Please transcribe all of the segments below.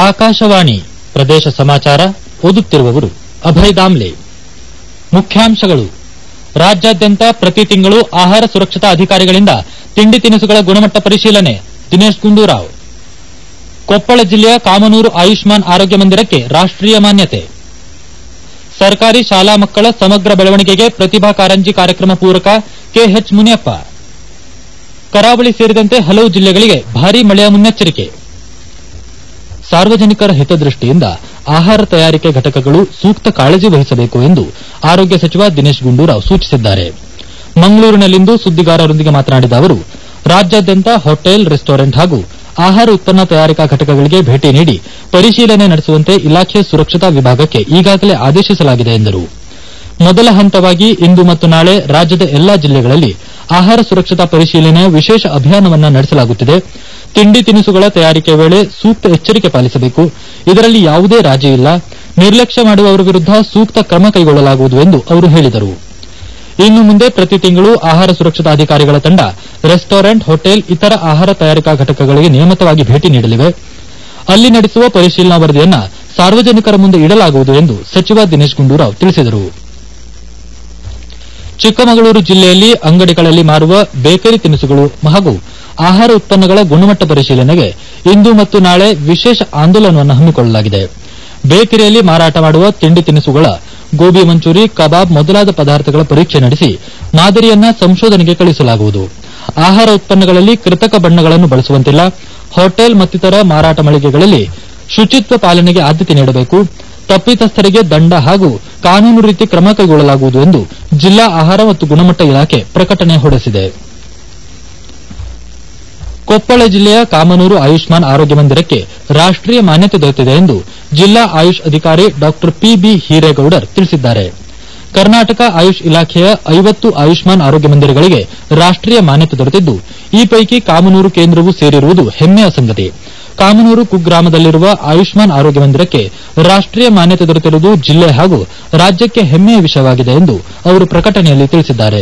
ಆಕಾಶವಾಣಿ ಪ್ರದೇಶ ಸಮಾಚಾರ ಓದುತ್ತಿರುವವರು ಅಭಯ್ ದಾಮ್ಲೆ ಮುಖ್ಯಾಂಶಗಳು ರಾಜ್ಯಾದ್ಯಂತ ಪ್ರತಿ ತಿಂಗಳು ಆಹಾರ ಸುರಕ್ಷತಾ ಅಧಿಕಾರಿಗಳಿಂದ ತಿಂಡಿ ತಿನಿಸುಗಳ ಗುಣಮಟ್ಟ ಪರಿಶೀಲನೆ ದಿನೇಶ್ ಗುಂಡೂರಾವ್ ಕೊಪ್ಪಳ ಜಿಲ್ಲೆಯ ಕಾಮನೂರು ಆಯುಷ್ಮಾನ್ ಆರೋಗ್ಯ ಮಂದಿರಕ್ಕೆ ರಾಷ್ಟೀಯ ಮಾನ್ಯತೆ ಸರ್ಕಾರಿ ಶಾಲಾ ಮಕ್ಕಳ ಸಮಗ್ರ ಬೆಳವಣಿಗೆಗೆ ಪ್ರತಿಭಾ ಕಾರಂಜಿ ಕಾರ್ಯಕ್ರಮ ಪೂರಕ ಕೆಎಚ್ ಮುನಿಯಪ್ಪ ಕರಾವಳಿ ಸೇರಿದಂತೆ ಹಲವು ಜಿಲ್ಲೆಗಳಿಗೆ ಭಾರೀ ಮಳೆಯ ಮುನ್ನೆಚ್ಚರಿಕೆ ಸಾರ್ವಜನಿಕರ ಹಿತದೃಷ್ಟಿಯಿಂದ ಆಹಾರ ತಯಾರಿಕೆ ಘಟಕಗಳು ಸೂಕ್ತ ಕಾಳಜಿ ವಹಿಸಬೇಕು ಎಂದು ಆರೋಗ್ಯ ಸಚಿವ ದಿನೇಶ್ ಗುಂಡೂರಾವ್ ಸೂಚಿಸಿದ್ದಾರೆ ಮಂಗಳೂರಿನಲ್ಲಿಂದು ಸುದ್ದಿಗಾರರೊಂದಿಗೆ ಮಾತನಾಡಿದ ಅವರು ರಾಜ್ಯಾದ್ಯಂತ ಹೋಟೆಲ್ ರೆಸ್ಟೋರೆಂಟ್ ಹಾಗೂ ಆಹಾರ ಉತ್ಪನ್ನ ತಯಾರಿಕಾ ಘಟಕಗಳಿಗೆ ಭೇಟಿ ನೀಡಿ ಪರಿಶೀಲನೆ ನಡೆಸುವಂತೆ ಇಲಾಖೆ ಸುರಕ್ಷತಾ ವಿಭಾಗಕ್ಕೆ ಈಗಾಗಲೇ ಆದೇಶಿಸಲಾಗಿದೆ ಎಂದರು ಮೊದಲ ಹಂತವಾಗಿ ಇಂದು ಮತ್ತು ನಾಳೆ ರಾಜ್ಯದ ಎಲ್ಲಾ ಜಿಲ್ಲೆಗಳಲ್ಲಿ ಆಹಾರ ಸುರಕ್ಷತಾ ಪರಿಶೀಲನೆಯ ವಿಶೇಷ ಅಭಿಯಾನವನ್ನು ನಡೆಸಲಾಗುತ್ತಿದೆ ತಿಂಡಿ ತಿನಿಸುಗಳ ತಯಾರಿಕೆ ವೇಳೆ ಸೂಕ್ತ ಎಚ್ಚರಿಕೆ ಪಾಲಿಸಬೇಕು ಇದರಲ್ಲಿ ಯಾವುದೇ ರಾಜಿ ಇಲ್ಲ ನಿರ್ಲಕ್ಷ್ಯ ಮಾಡುವವರ ವಿರುದ್ದ ಸೂಕ್ತ ಕ್ರಮ ಕೈಗೊಳ್ಳಲಾಗುವುದು ಎಂದು ಅವರು ಹೇಳಿದರು ಇನ್ನು ಮುಂದೆ ಪ್ರತಿ ತಿಂಗಳು ಆಹಾರ ಸುರಕ್ಷತಾ ಅಧಿಕಾರಿಗಳ ತಂಡ ರೆಸ್ಟೋರೆಂಟ್ ಹೋಟೆಲ್ ಇತರ ಆಹಾರ ತಯಾರಿಕಾ ಘಟಕಗಳಿಗೆ ನಿಯಮಿತವಾಗಿ ಭೇಟಿ ನೀಡಲಿವೆ ಅಲ್ಲಿ ನಡೆಸುವ ಪರಿಶೀಲನಾ ವರದಿಯನ್ನ ಸಾರ್ವಜನಿಕರ ಮುಂದೆ ಇಡಲಾಗುವುದು ಎಂದು ಸಚಿವ ದಿನೇಶ್ ಗುಂಡೂರಾವ್ ತಿಳಿಸಿದರು ಚಿಕ್ಕಮಗಳೂರು ಜಿಲ್ಲೆಯಲ್ಲಿ ಅಂಗಡಿಗಳಲ್ಲಿ ಮಾರುವ ಬೇಕರಿ ತಿನಿಸುಗಳು ಹಾಗೂ ಆಹಾರ ಉತ್ಪನ್ನಗಳ ಗುಣಮಟ್ಟ ಪರಿಶೀಲನೆಗೆ ಇಂದು ಮತ್ತು ನಾಳೆ ವಿಶೇಷ ಆಂದೋಲನವನ್ನು ಹಮ್ಮಿಕೊಳ್ಳಲಾಗಿದೆ ಬೇಕರಿಯಲ್ಲಿ ಮಾರಾಟ ಮಾಡುವ ತಿಂಡಿ ತಿನಿಸುಗಳ ಗೋಬಿ ಮಂಚೂರಿ ಕಬಾಬ್ ಮೊದಲಾದ ಪದಾರ್ಥಗಳ ಪರೀಕ್ಷೆ ನಡೆಸಿ ಮಾದರಿಯನ್ನ ಸಂಶೋಧನೆಗೆ ಕಳುಹಿಸಲಾಗುವುದು ಆಹಾರ ಉತ್ಪನ್ನಗಳಲ್ಲಿ ಕೃತಕ ಬಣ್ಣಗಳನ್ನು ಬಳಸುವಂತಿಲ್ಲ ಹೋಟೆಲ್ ಮತ್ತಿತರ ಮಾರಾಟ ಮಳಿಗೆಗಳಲ್ಲಿ ಶುಚಿತ್ವ ಪಾಲನೆಗೆ ಆದ್ಯತೆ ನೀಡಬೇಕು ತಪ್ಪಿತಸ್ಥರಿಗೆ ದಂಡ ಹಾಗೂ ಕಾನೂನು ರೀತಿ ಕ್ರಮ ಕೈಗೊಳ್ಳಲಾಗುವುದು ಎಂದು ಜಿಲ್ಲಾ ಆಹಾರ ಮತ್ತು ಗುಣಮಟ್ಟ ಇಲಾಖೆ ಪ್ರಕಟಣೆ ಹೊರಡಿಸಿದೆ ಕೊಪ್ಪಳ ಜಿಲ್ಲೆಯ ಕಾಮನೂರು ಆಯುಷ್ಮಾನ್ ಆರೋಗ್ಯ ಮಂದಿರಕ್ಕೆ ರಾಷ್ಟೀಯ ಮಾನ್ಯತೆ ದೊರೆತಿದೆ ಎಂದು ಜಿಲ್ಲಾ ಆಯುಷ್ ಅಧಿಕಾರಿ ಡಾ ಪಿಬಿ ಹಿರೇಗೌಡರ್ ತಿಳಿಸಿದ್ದಾರೆ ಕರ್ನಾಟಕ ಆಯುಷ್ ಇಲಾಖೆಯ ಐವತ್ತು ಆಯುಷ್ಮಾನ್ ಆರೋಗ್ಯ ಮಂದಿರಗಳಿಗೆ ರಾಷ್ಟೀಯ ಮಾನ್ಯತೆ ದೊರೆತಿದ್ದು ಈ ಪೈಕಿ ಕಾಮನೂರು ಕೇಂದ್ರವೂ ಸೇರಿರುವುದು ಹೆಮ್ಮೆಯ ಸಂಗತಿ ಕಾಮನೂರು ಕುಗ್ರಾಮದಲ್ಲಿರುವ ಆಯುಷ್ಮಾನ್ ಆರೋಗ್ಯ ಮಂದಿರಕ್ಕೆ ರಾಷ್ಟೀಯ ಮಾನ್ಯತೆ ದೊರೆತಿರುವುದು ಜಿಲ್ಲೆ ಹಾಗೂ ರಾಜ್ಯಕ್ಕೆ ಹೆಮ್ಮೆಯ ವಿಷಯವಾಗಿದೆ ಎಂದು ಅವರು ಪ್ರಕಟಣೆಯಲ್ಲಿ ತಿಳಿಸಿದ್ದಾರೆ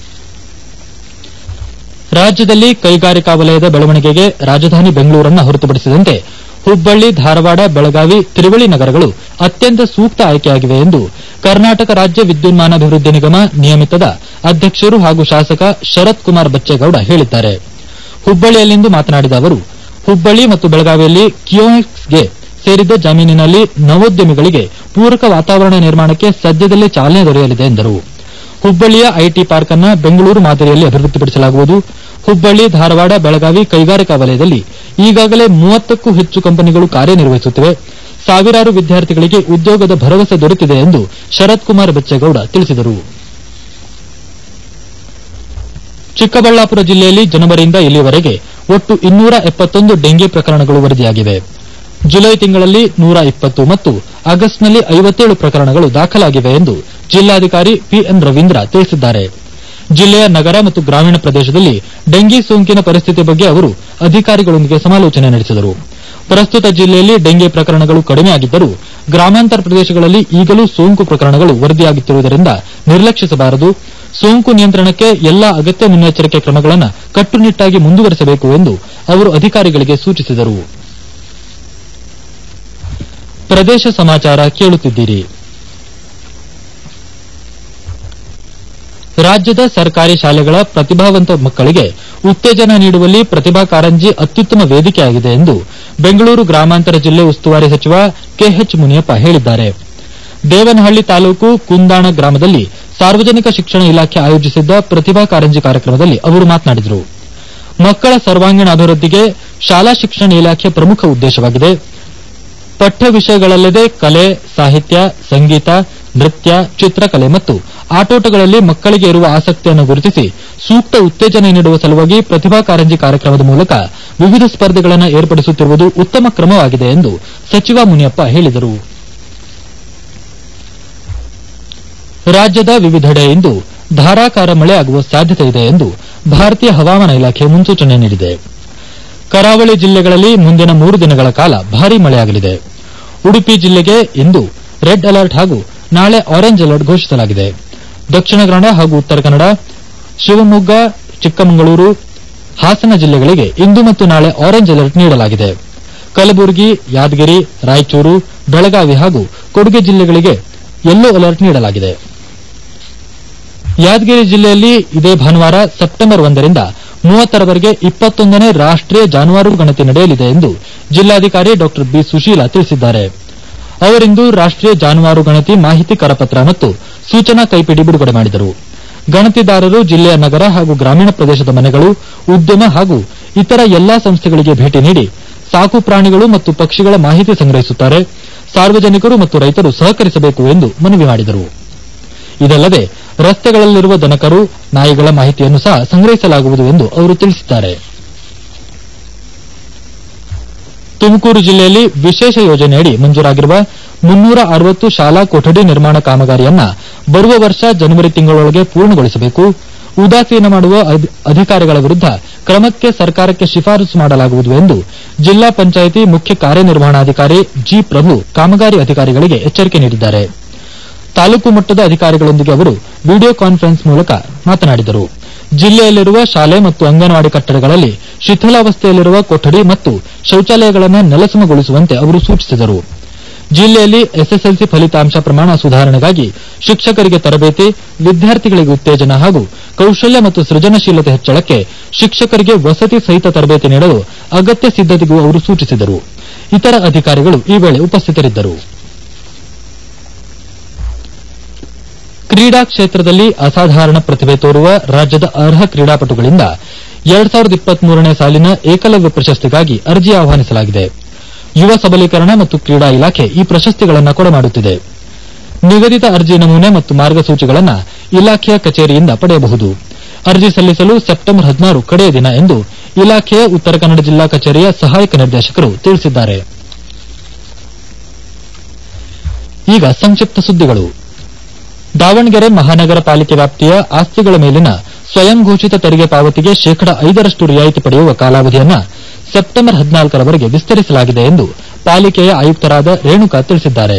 ರಾಜ್ಯದಲ್ಲಿ ಕೈಗಾರಿಕಾ ವಲಯದ ಬೆಳವಣಿಗೆಗೆ ರಾಜಧಾನಿ ಬೆಂಗಳೂರನ್ನು ಹೊರತುಪಡಿಸಿದಂತೆ ಹುಬ್ಬಳ್ಳಿ ಧಾರವಾಡ ಬೆಳಗಾವಿ ತ್ರಿವಳಿ ನಗರಗಳು ಅತ್ಯಂತ ಸೂಕ್ತ ಆಯ್ಕೆಯಾಗಿವೆ ಎಂದು ಕರ್ನಾಟಕ ರಾಜ್ಯ ವಿದ್ಯುನ್ಮಾನಾಭಿವೃದ್ಧಿ ನಿಗಮ ನಿಯಮಿತದ ಅಧ್ಯಕ್ಷರು ಹಾಗೂ ಶಾಸಕ ಶರತ್ ಕುಮಾರ್ ಬಚ್ಚೇಗೌಡ ಹೇಳಿದ್ದಾರೆ ಹುಬ್ಬಳ್ಳಿಯಲ್ಲಿಂದು ಮಾತನಾಡಿದ ಅವರು ಹುಬ್ಬಳ್ಳಿ ಮತ್ತು ಬೆಳಗಾವಿಯಲ್ಲಿ ಕಿಯೋಸ್ಕ್ಗೆ ಸೇರಿದ್ದ ಜಮೀನಿನಲ್ಲಿ ನವೋದ್ಯಮಿಗಳಿಗೆ ಪೂರಕ ವಾತಾವರಣ ನಿರ್ಮಾಣಕ್ಕೆ ಸದ್ಯದಲ್ಲೇ ಚಾಲನೆ ದೊರೆಯಲಿದೆ ಎಂದರು ಹುಬ್ಬಳ್ಳಿಯ ಐಟಿ ಪಾರ್ಕ್ ಅನ್ನ ಬೆಂಗಳೂರು ಮಾದರಿಯಲ್ಲಿ ಅಭಿವೃದ್ಧಿಪಡಿಸಲಾಗುವುದು ಹುಬ್ಬಳ್ಳಿ ಧಾರವಾಡ ಬೆಳಗಾವಿ ಕೈಗಾರಿಕಾ ವಲಯದಲ್ಲಿ ಈಗಾಗಲೇ ಮೂವತ್ತಕ್ಕೂ ಹೆಚ್ಚು ಕಂಪನಿಗಳು ಕಾರ್ಯನಿರ್ವಹಿಸುತ್ತಿವೆ ಸಾವಿರಾರು ವಿದ್ಯಾರ್ಥಿಗಳಿಗೆ ಉದ್ಯೋಗದ ಭರವಸೆ ದೊರೆತಿದೆ ಎಂದು ಶರತ್ ಕುಮಾರ್ ಬಚ್ಚೇಗೌಡ ತಿಳಿಸಿದರು ಚಿಕ್ಕಬಳ್ಳಾಪುರ ಜಿಲ್ಲೆಯಲ್ಲಿ ಜನವರಿಯಿಂದ ಇಲ್ಲಿಯವರೆಗೆ ಒಟ್ಟು ಇನ್ನೂರ ಎಪ್ಪತ್ತೊಂದು ಡೆಂಗಿ ಪ್ರಕರಣಗಳು ವರದಿಯಾಗಿವೆ ಜುಲೈ ತಿಂಗಳಲ್ಲಿ ನೂರ ಇಪ್ಪತ್ತು ಮತ್ತು ಆಗಸ್ಟ್ನಲ್ಲಿ ಐವತ್ತೇಳು ಪ್ರಕರಣಗಳು ದಾಖಲಾಗಿವೆ ಎಂದು ಜಿಲ್ಲಾಧಿಕಾರಿ ಪಿಎನ್ ರವೀಂದ್ರ ತಿಳಿಸಿದ್ದಾರೆ ಜಿಲ್ಲೆಯ ನಗರ ಮತ್ತು ಗ್ರಾಮೀಣ ಪ್ರದೇಶದಲ್ಲಿ ಡೆಂಗಿ ಸೋಂಕಿನ ಪರಿಸ್ಥಿತಿ ಬಗ್ಗೆ ಅವರು ಅಧಿಕಾರಿಗಳೊಂದಿಗೆ ಸಮಾಲೋಚನೆ ನಡೆಸಿದರು ಪ್ರಸ್ತುತ ಜಿಲ್ಲೆಯಲ್ಲಿ ಡೆಂಗಿ ಪ್ರಕರಣಗಳು ಕಡಿಮೆಯಾಗಿದ್ದರೂ ಗ್ರಾಮಾಂತರ ಪ್ರದೇಶಗಳಲ್ಲಿ ಈಗಲೂ ಸೋಂಕು ಪ್ರಕರಣಗಳು ವರದಿಯಾಗುತ್ತಿರುವುದರಿಂದ ನಿರ್ಲಕ್ಷಿಸಬಾರದು ಸೋಂಕು ನಿಯಂತ್ರಣಕ್ಕೆ ಎಲ್ಲಾ ಅಗತ್ಯ ಮುನ್ನೆಚ್ಚರಿಕೆ ಕ್ರಮಗಳನ್ನು ಕಟ್ಟುನಿಟ್ಟಾಗಿ ಮುಂದುವರೆಸಬೇಕು ಎಂದು ಅವರು ಅಧಿಕಾರಿಗಳಿಗೆ ಸೂಚಿಸಿದರು ಪ್ರದೇಶ ಸಮಾಚಾರ ಕೇಳುತ್ತಿದ್ದೀರಿ ರಾಜ್ಯದ ಸರ್ಕಾರಿ ಶಾಲೆಗಳ ಪ್ರತಿಭಾವಂತ ಮಕ್ಕಳಿಗೆ ಉತ್ತೇಜನ ನೀಡುವಲ್ಲಿ ಪ್ರತಿಭಾ ಕಾರಂಜಿ ಅತ್ಯುತ್ತಮ ವೇದಿಕೆಯಾಗಿದೆ ಎಂದು ಬೆಂಗಳೂರು ಗ್ರಾಮಾಂತರ ಜಿಲ್ಲೆ ಉಸ್ತುವಾರಿ ಸಚಿವ ಕೆಎಚ್ ಮುನಿಯಪ್ಪ ಹೇಳಿದ್ದಾರೆ ದೇವನಹಳ್ಳಿ ತಾಲೂಕು ಕುಂದಾಣ ಗ್ರಾಮದಲ್ಲಿ ಸಾರ್ವಜನಿಕ ಶಿಕ್ಷಣ ಇಲಾಖೆ ಆಯೋಜಿಸಿದ್ದ ಪ್ರತಿಭಾ ಕಾರಂಜಿ ಕಾರ್ಯಕ್ರಮದಲ್ಲಿ ಅವರು ಮಾತನಾಡಿದರು ಮಕ್ಕಳ ಸರ್ವಾಂಗೀಣ ಅಭಿವೃದ್ಧಿಗೆ ಶಾಲಾ ಶಿಕ್ಷಣ ಇಲಾಖೆ ಪ್ರಮುಖ ಉದ್ದೇಶವಾಗಿದೆ ಪಠ್ಯ ವಿಷಯಗಳಲ್ಲದೆ ಕಲೆ ಸಾಹಿತ್ಯ ಸಂಗೀತ ನೃತ್ಯ ಚಿತ್ರಕಲೆ ಮತ್ತು ಆಟೋಟಗಳಲ್ಲಿ ಮಕ್ಕಳಿಗೆ ಇರುವ ಆಸಕ್ತಿಯನ್ನು ಗುರುತಿಸಿ ಸೂಕ್ತ ಉತ್ತೇಜನ ನೀಡುವ ಸಲುವಾಗಿ ಪ್ರತಿಭಾ ಕಾರಂಜಿ ಕಾರ್ಯಕ್ರಮದ ಮೂಲಕ ವಿವಿಧ ಸ್ಪರ್ಧೆಗಳನ್ನು ಏರ್ಪಡಿಸುತ್ತಿರುವುದು ಉತ್ತಮ ಕ್ರಮವಾಗಿದೆ ಎಂದು ಸಚಿವ ಮುನಿಯಪ್ಪ ಹೇಳಿದರು ರಾಜ್ಯದ ವಿವಿಧೆಡೆ ಇಂದು ಧಾರಾಕಾರ ಮಳೆ ಆಗುವ ಸಾಧ್ಯತೆ ಇದೆ ಎಂದು ಭಾರತೀಯ ಹವಾಮಾನ ಇಲಾಖೆ ಮುನ್ಸೂಚನೆ ನೀಡಿದೆ ಕರಾವಳಿ ಜಿಲ್ಲೆಗಳಲ್ಲಿ ಮುಂದಿನ ಮೂರು ದಿನಗಳ ಕಾಲ ಭಾರೀ ಮಳೆಯಾಗಲಿದೆ ಉಡುಪಿ ಜಿಲ್ಲೆಗೆ ಇಂದು ರೆಡ್ ಅಲರ್ಟ್ ಹಾಗೂ ನಾಳೆ ಆರೆಂಜ್ ಅಲರ್ಟ್ ಘೋಷಿಸಲಾಗಿದೆ ದಕ್ಷಿಣ ಕನ್ನಡ ಹಾಗೂ ಉತ್ತರ ಕನ್ನಡ ಶಿವಮೊಗ್ಗ ಚಿಕ್ಕಮಗಳೂರು ಹಾಸನ ಜಿಲ್ಲೆಗಳಿಗೆ ಇಂದು ಮತ್ತು ನಾಳೆ ಆರೆಂಜ್ ಅಲರ್ಟ್ ನೀಡಲಾಗಿದೆ ಕಲಬುರಗಿ ಯಾದಗಿರಿ ರಾಯಚೂರು ಬೆಳಗಾವಿ ಹಾಗೂ ಕೊಡುಗೆ ಜಿಲ್ಲೆಗಳಿಗೆ ಯೆಲ್ಲೋ ಅಲರ್ಟ್ ನೀಡಲಾಗಿದೆ ಯಾದಗಿರಿ ಜಿಲ್ಲೆಯಲ್ಲಿ ಇದೇ ಭಾನುವಾರ ಸೆಪ್ಟೆಂಬರ್ ಒಂದರಿಂದ ಮೂವತ್ತರವರೆಗೆ ಇಪ್ಪತ್ತೊಂದನೇ ರಾಷ್ಟೀಯ ಜಾನುವಾರು ಗಣತಿ ನಡೆಯಲಿದೆ ಎಂದು ಜಿಲ್ಲಾಧಿಕಾರಿ ಡಾ ಬಿ ಸುಶೀಲಾ ತಿಳಿಸಿದ್ದಾರೆ ಅವರಿಂದು ರಾಷ್ಟೀಯ ಜಾನುವಾರು ಗಣತಿ ಮಾಹಿತಿ ಕರಪತ್ರ ಮತ್ತು ಸೂಚನಾ ಕೈಪಿಡಿ ಬಿಡುಗಡೆ ಮಾಡಿದರು ಗಣತಿದಾರರು ಜಿಲ್ಲೆಯ ನಗರ ಹಾಗೂ ಗ್ರಾಮೀಣ ಪ್ರದೇಶದ ಮನೆಗಳು ಉದ್ಯಮ ಹಾಗೂ ಇತರ ಎಲ್ಲಾ ಸಂಸ್ಥೆಗಳಿಗೆ ಭೇಟಿ ನೀಡಿ ಸಾಕು ಪ್ರಾಣಿಗಳು ಮತ್ತು ಪಕ್ಷಿಗಳ ಮಾಹಿತಿ ಸಂಗ್ರಹಿಸುತ್ತಾರೆ ಸಾರ್ವಜನಿಕರು ಮತ್ತು ರೈತರು ಸಹಕರಿಸಬೇಕು ಎಂದು ಮನವಿ ಮಾಡಿದರು ಇದಲ್ಲದೆ ರಸ್ತೆಗಳಲ್ಲಿರುವ ದನಕರು ನಾಯಿಗಳ ಮಾಹಿತಿಯನ್ನು ಸಹ ಸಂಗ್ರಹಿಸಲಾಗುವುದು ಎಂದು ಅವರು ತಿಳಿಸಿದ್ದಾರೆ ತುಮಕೂರು ಜಿಲ್ಲೆಯಲ್ಲಿ ವಿಶೇಷ ಯೋಜನೆಯಡಿ ಮಂಜೂರಾಗಿರುವ ಮುನ್ನೂರ ಅರವತ್ತು ಶಾಲಾ ಕೊಠಡಿ ನಿರ್ಮಾಣ ಕಾಮಗಾರಿಯನ್ನ ಬರುವ ವರ್ಷ ಜನವರಿ ತಿಂಗಳೊಳಗೆ ಪೂರ್ಣಗೊಳಿಸಬೇಕು ಉದಾಸೀನ ಮಾಡುವ ಅಧಿ- ಅಧಿಕಾರಿಗಳ ವಿರುದ್ಧ ಕ್ರಮಕ್ಕೆ ಸರ್ಕಾರಕ್ಕೆ ಶಿಫಾರಸು ಮಾಡಲಾಗುವುದು ಎಂದು ಜಿಲ್ಲಾ ಪಂಚಾಯಿತಿ ಮುಖ್ಯ ಕಾರ್ಯನಿರ್ವಹಣಾಧಿಕಾರಿ ಜಿ ಪ್ರಭು ಕಾಮಗಾರಿ ಅಧಿಕಾರಿಗಳಿಗೆ ಎಚ್ಚರಿಕೆ ನೀಡಿದ್ದಾರೆ ತಾಲೂಕು ಮಟ್ಟದ ಅಧಿಕಾರಿಗಳೊಂದಿಗೆ ಅವರು ವಿಡಿಯೋ ಕಾನ್ಫರೆನ್ಸ್ ಮೂಲಕ ಮಾತನಾಡಿದರು ಜಿಲ್ಲೆಯಲ್ಲಿರುವ ಶಾಲೆ ಮತ್ತು ಅಂಗನವಾಡಿ ಕಟ್ಟಡಗಳಲ್ಲಿ ಶಿಥಿಲಾವಸ್ಥೆಯಲ್ಲಿರುವ ಕೊಠಡಿ ಮತ್ತು ಶೌಚಾಲಯಗಳನ್ನು ನೆಲಸಮಗೊಳಿಸುವಂತೆ ಅವರು ಸೂಚಿಸಿದರು ಜಿಲ್ಲೆಯಲ್ಲಿ ಎಸ್ಎಸ್ಎಲ್ಸಿ ಫಲಿತಾಂಶ ಪ್ರಮಾಣ ಸುಧಾರಣೆಗಾಗಿ ಶಿಕ್ಷಕರಿಗೆ ತರಬೇತಿ ವಿದ್ಯಾರ್ಥಿಗಳಿಗೆ ಉತ್ತೇಜನ ಹಾಗೂ ಕೌಶಲ್ಯ ಮತ್ತು ಸೃಜನಶೀಲತೆ ಹೆಚ್ಚಳಕ್ಕೆ ಶಿಕ್ಷಕರಿಗೆ ವಸತಿ ಸಹಿತ ತರಬೇತಿ ನೀಡಲು ಅಗತ್ಯ ಸಿದ್ದತೆಗೂ ಅವರು ಸೂಚಿಸಿದರು ಇತರ ಅಧಿಕಾರಿಗಳು ಈ ವೇಳೆ ಉಪಸ್ಥಿತರಿದ್ದರು ಕ್ರೀಡಾ ಕ್ಷೇತ್ರದಲ್ಲಿ ಅಸಾಧಾರಣ ಪ್ರತಿಭೆ ತೋರುವ ರಾಜ್ಯದ ಅರ್ಹ ಕ್ರೀಡಾಪಟುಗಳಿಂದ ಎರಡ್ ಸಾವಿರದ ಇಪ್ಪತ್ಮೂರನೇ ಸಾಲಿನ ಏಕಲವ್ಯ ಪ್ರಶಸ್ತಿಗಾಗಿ ಅರ್ಜಿ ಆಹ್ವಾನಿಸಲಾಗಿದೆ ಯುವ ಸಬಲೀಕರಣ ಮತ್ತು ಕ್ರೀಡಾ ಇಲಾಖೆ ಈ ಪ್ರಶಸ್ತಿಗಳನ್ನು ಕೊಡಮಾಡುತ್ತಿದೆ ನಿಗದಿತ ಅರ್ಜಿ ನಮೂನೆ ಮತ್ತು ಮಾರ್ಗಸೂಚಿಗಳನ್ನು ಇಲಾಖೆಯ ಕಚೇರಿಯಿಂದ ಪಡೆಯಬಹುದು ಅರ್ಜಿ ಸಲ್ಲಿಸಲು ಸೆಪ್ಟೆಂಬರ್ ಹದಿನಾರು ಕಡೆಯ ದಿನ ಎಂದು ಇಲಾಖೆಯ ಉತ್ತರ ಕನ್ನಡ ಜಿಲ್ಲಾ ಕಚೇರಿಯ ಸಹಾಯಕ ನಿರ್ದೇಶಕರು ತಿಳಿಸಿದ್ದಾರೆ ಈಗ ಸಂಕ್ಷಿಪ್ತ ಸುದ್ದಿಗಳು ದಾವಣಗೆರೆ ಮಹಾನಗರ ಪಾಲಿಕೆ ವ್ಯಾಪ್ತಿಯ ಆಸ್ತಿಗಳ ಮೇಲಿನ ಸ್ವಯಂ ಘೋಷಿತ ತೆರಿಗೆ ಪಾವತಿಗೆ ಶೇಕಡ ಐದರಷ್ಟು ರಿಯಾಯಿತಿ ಪಡೆಯುವ ಕಾಲಾವಧಿಯನ್ನ ಸೆಪ್ಟೆಂಬರ್ ಹದಿನಾಲ್ಕರವರೆಗೆ ವಿಸ್ತರಿಸಲಾಗಿದೆ ಎಂದು ಪಾಲಿಕೆಯ ಆಯುಕ್ತರಾದ ರೇಣುಕಾ ತಿಳಿಸಿದ್ದಾರೆ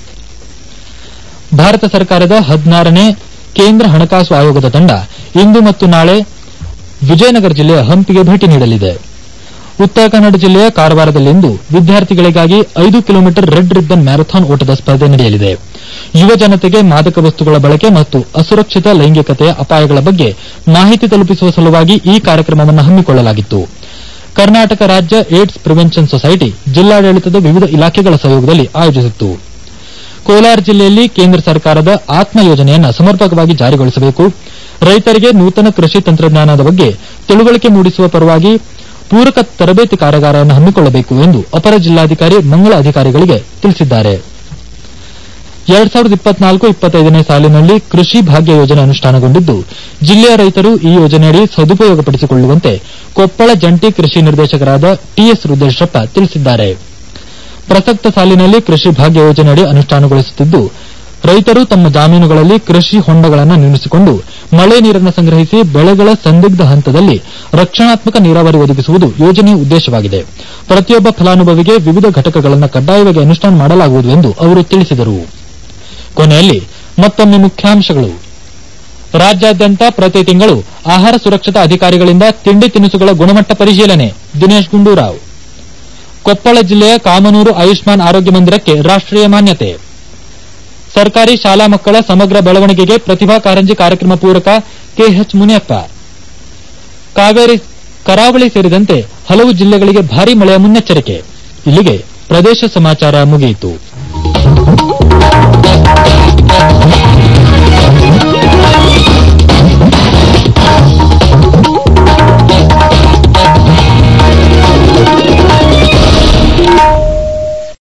ಭಾರತ ಸರ್ಕಾರದ ಹದಿನಾರನೇ ಕೇಂದ್ರ ಹಣಕಾಸು ಆಯೋಗದ ತಂಡ ಇಂದು ಮತ್ತು ನಾಳೆ ವಿಜಯನಗರ ಜಿಲ್ಲೆಯ ಹಂಪಿಗೆ ಭೇಟಿ ನೀಡಲಿದೆ ಉತ್ತರ ಕನ್ನಡ ಜಿಲ್ಲೆಯ ಕಾರವಾರದಲ್ಲಿಂದು ವಿದ್ಯಾರ್ಥಿಗಳಿಗಾಗಿ ಐದು ಕಿಲೋಮೀಟರ್ ರೆಡ್ ರಿಬ್ಬನ್ ಮ್ಯಾರಥಾನ್ ಓಟದ ಸ್ಪರ್ಧೆ ನಡೆಯಲಿದೆ ಯುವ ಜನತೆಗೆ ಮಾದಕ ವಸ್ತುಗಳ ಬಳಕೆ ಮತ್ತು ಅಸುರಕ್ಷಿತ ಲೈಂಗಿಕತೆಯ ಅಪಾಯಗಳ ಬಗ್ಗೆ ಮಾಹಿತಿ ತಲುಪಿಸುವ ಸಲುವಾಗಿ ಈ ಕಾರ್ಯಕ್ರಮವನ್ನು ಹಮ್ಮಿಕೊಳ್ಳಲಾಗಿತ್ತು ಕರ್ನಾಟಕ ರಾಜ್ಯ ಏಡ್ಸ್ ಪ್ರಿವೆನ್ಷನ್ ಸೊಸೈಟಿ ಜಿಲ್ಲಾಡಳಿತದ ವಿವಿಧ ಇಲಾಖೆಗಳ ಸಹಯೋಗದಲ್ಲಿ ಆಯೋಜಿಸಿತ್ತು ಕೋಲಾರ ಜಿಲ್ಲೆಯಲ್ಲಿ ಕೇಂದ್ರ ಸರ್ಕಾರದ ಆತ್ಮ ಯೋಜನೆಯನ್ನು ಸಮರ್ಪಕವಾಗಿ ಜಾರಿಗೊಳಿಸಬೇಕು ರೈತರಿಗೆ ನೂತನ ಕೃಷಿ ತಂತ್ರಜ್ಞಾನದ ಬಗ್ಗೆ ತಿಳುವಳಿಕೆ ಮೂಡಿಸುವ ಪರವಾಗಿ ಪೂರಕ ತರಬೇತಿ ಕಾರ್ಯಾಗಾರವನ್ನು ಹಮ್ಮಿಕೊಳ್ಳಬೇಕು ಎಂದು ಅಪರ ಜಿಲ್ಲಾಧಿಕಾರಿ ಮಂಗಳ ಅಧಿಕಾರಿಗಳಿಗೆ ತಿಳಿಸಿದ್ದಾರೆ ಎರಡ್ ಸಾವಿರದ ಇಪ್ಪತ್ನಾಲ್ಕು ಇಪ್ಪತ್ತೈದನೇ ಸಾಲಿನಲ್ಲಿ ಕೃಷಿ ಭಾಗ್ಯ ಯೋಜನೆ ಅನುಷ್ಠಾನಗೊಂಡಿದ್ದು ಜಿಲ್ಲೆಯ ರೈತರು ಈ ಯೋಜನೆಯಡಿ ಸದುಪಯೋಗಪಡಿಸಿಕೊಳ್ಳುವಂತೆ ಕೊಪ್ಪಳ ಜಂಟಿ ಕೃಷಿ ನಿರ್ದೇಶಕರಾದ ಟಿಎಸ್ ರುದ್ರೇಶಪ್ಪ ತಿಳಿಸಿದ್ದಾರೆ ಪ್ರಸಕ್ತ ಸಾಲಿನಲ್ಲಿ ಕೃಷಿ ಭಾಗ್ಯ ಯೋಜನೆಯಡಿ ಅನುಷ್ಠಾನಗೊಳಿಸುತ್ತಿದ್ದು ರೈತರು ತಮ್ಮ ಜಮೀನುಗಳಲ್ಲಿ ಕೃಷಿ ಹೊಂಡಗಳನ್ನು ನಿರ್ಮಿಸಿಕೊಂಡು ಮಳೆ ನೀರನ್ನು ಸಂಗ್ರಹಿಸಿ ಬೆಳೆಗಳ ಸಂದಿಗ್ಧ ಹಂತದಲ್ಲಿ ರಕ್ಷಣಾತ್ಮಕ ನೀರಾವರಿ ಒದಗಿಸುವುದು ಯೋಜನೆಯ ಉದ್ದೇಶವಾಗಿದೆ ಪ್ರತಿಯೊಬ್ಬ ಫಲಾನುಭವಿಗೆ ವಿವಿಧ ಘಟಕಗಳನ್ನು ಕಡ್ಡಾಯವಾಗಿ ಅನುಷ್ಠಾನ ಮಾಡಲಾಗುವುದು ಎಂದು ಅವರು ತಿಳಿಸಿದರು ಕೊನೆಯಲ್ಲಿ ಮತ್ತೊಮ್ಮೆ ಮುಖ್ಯಾಂಶಗಳು ರಾಜ್ಯಾದ್ಯಂತ ಪ್ರತಿ ತಿಂಗಳು ಆಹಾರ ಸುರಕ್ಷತಾ ಅಧಿಕಾರಿಗಳಿಂದ ತಿಂಡಿ ತಿನಿಸುಗಳ ಗುಣಮಟ್ಟ ಪರಿಶೀಲನೆ ದಿನೇಶ್ ಗುಂಡೂರಾವ್ ಕೊಪ್ಪಳ ಜಿಲ್ಲೆಯ ಕಾಮನೂರು ಆಯುಷ್ಮಾನ್ ಆರೋಗ್ಯ ಮಂದಿರಕ್ಕೆ ರಾಷ್ಟೀಯ ಮಾನ್ಯತೆ ಸರ್ಕಾರಿ ಶಾಲಾ ಮಕ್ಕಳ ಸಮಗ್ರ ಬೆಳವಣಿಗೆಗೆ ಪ್ರತಿಭಾ ಕಾರಂಜಿ ಕಾರ್ಯಕ್ರಮ ಪೂರಕ ಕೆಎಚ್ ಮುನಿಯಪ್ಪ ಕಾವೇರಿ ಕರಾವಳಿ ಸೇರಿದಂತೆ ಹಲವು ಜಿಲ್ಲೆಗಳಿಗೆ ಭಾರೀ ಮಳೆಯ ಮುನ್ನೆಚ್ಚರಿಕೆ ಇಲ್ಲಿಗೆ ಪ್ರದೇಶ ಸಮಾಚಾರ ಮುಗಿಯಿತು